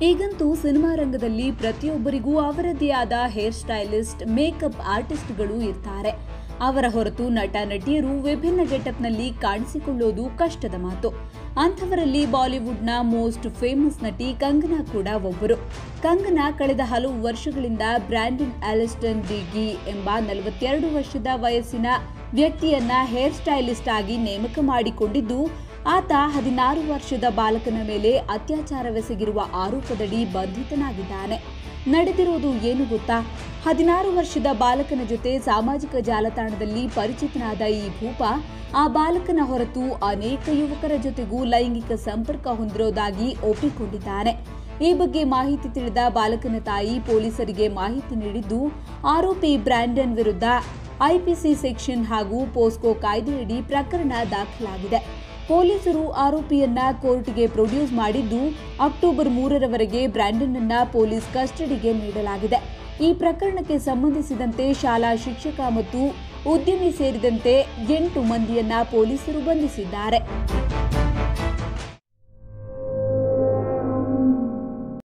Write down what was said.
ಈಗಂತೂ ಸಿನಿಮಾ ರಂಗದಲ್ಲಿ ಪ್ರತಿಯೊಬ್ಬರಿಗೂ ಅವರದ್ದೇ ಆದ ಹೇರ್ ಸ್ಟೈಲಿಸ್ಟ್ ಮೇಕಪ್ ಆರ್ಟಿಸ್ಟ್ಗಳು ಇರ್ತಾರೆ ಅವರ ಹೊರತು ನಟ ನಟಿಯರು ವಿಭಿನ್ನ ಗೆಟಪ್ನಲ್ಲಿ ಕಾಣಿಸಿಕೊಳ್ಳೋದು ಕಷ್ಟದ ಮಾತು ಅಂಥವರಲ್ಲಿ ಬಾಲಿವುಡ್ನ ಮೋಸ್ಟ್ ಫೇಮಸ್ ನಟಿ ಕಂಗನಾ ಕೂಡ ಒಬ್ಬರು ಕಂಗನಾ ಕಳೆದ ಹಲವು ವರ್ಷಗಳಿಂದ ಬ್ರ್ಯಾಂಡನ್ ಆಲಿಸ್ಟನ್ ದಿಗಿ ಎಂಬ ನಲವತ್ತೆರಡು ವರ್ಷದ ವಯಸ್ಸಿನ ವ್ಯಕ್ತಿಯನ್ನ ಹೇರ್ ಸ್ಟೈಲಿಸ್ಟ್ ಆಗಿ ನೇಮಕ ಮಾಡಿಕೊಂಡಿದ್ದು ಆತ ಹದಿನಾರು ವರ್ಷದ ಬಾಲಕನ ಮೇಲೆ ಅತ್ಯಾಚಾರವೆಸಗಿರುವ ಆರೋಪದಡಿ ಬಂಧಿತನಾಗಿದ್ದಾನೆ ನಡೆದಿರುವುದು ಏನು ಗೊತ್ತಾ ಹದಿನಾರು ವರ್ಷದ ಬಾಲಕನ ಜೊತೆ ಸಾಮಾಜಿಕ ಜಾಲತಾಣದಲ್ಲಿ ಪರಿಚಿತನಾದ ಈ ಭೂಪ ಆ ಬಾಲಕನ ಹೊರತು ಅನೇಕ ಯುವಕರ ಜೊತೆಗೂ ಲೈಂಗಿಕ ಸಂಪರ್ಕ ಹೊಂದಿರೋದಾಗಿ ಒಪ್ಪಿಕೊಂಡಿದ್ದಾನೆ ಈ ಬಗ್ಗೆ ಮಾಹಿತಿ ತಿಳಿದ ಬಾಲಕನ ತಾಯಿ ಪೊಲೀಸರಿಗೆ ಮಾಹಿತಿ ನೀಡಿದ್ದು ಆರೋಪಿ ಬ್ರ್ಯಾಂಡನ್ ವಿರುದ್ಧ ಐಪಿಸಿ ಸೆಕ್ಷನ್ ಹಾಗೂ ಪೋಸ್ಕೋ ಕಾಯ್ದೆಯಡಿ ಪ್ರಕರಣ ದಾಖಲಾಗಿದೆ ಪೊಲೀಸರು ಆರೋಪಿಯನ್ನ ಕೋರ್ಟ್ಗೆ ಪ್ರೊಡ್ಯೂಸ್ ಮಾಡಿದ್ದು ಅಕ್ಟೋಬರ್ ಮೂರರವರೆಗೆ ಬ್ರ್ಯಾಂಡನ್ ಅನ್ನ ಪೊಲೀಸ್ ಕಸ್ಟಡಿಗೆ ನೀಡಲಾಗಿದೆ ಈ ಪ್ರಕರಣಕ್ಕೆ ಸಂಬಂಧಿಸಿದಂತೆ ಶಾಲಾ ಶಿಕ್ಷಕ ಮತ್ತು ಉದ್ಯಮಿ ಸೇರಿದಂತೆ ಎಂಟು ಮಂದಿಯನ್ನ ಪೊಲೀಸರು ಬಂಧಿಸಿದ್ದಾರೆ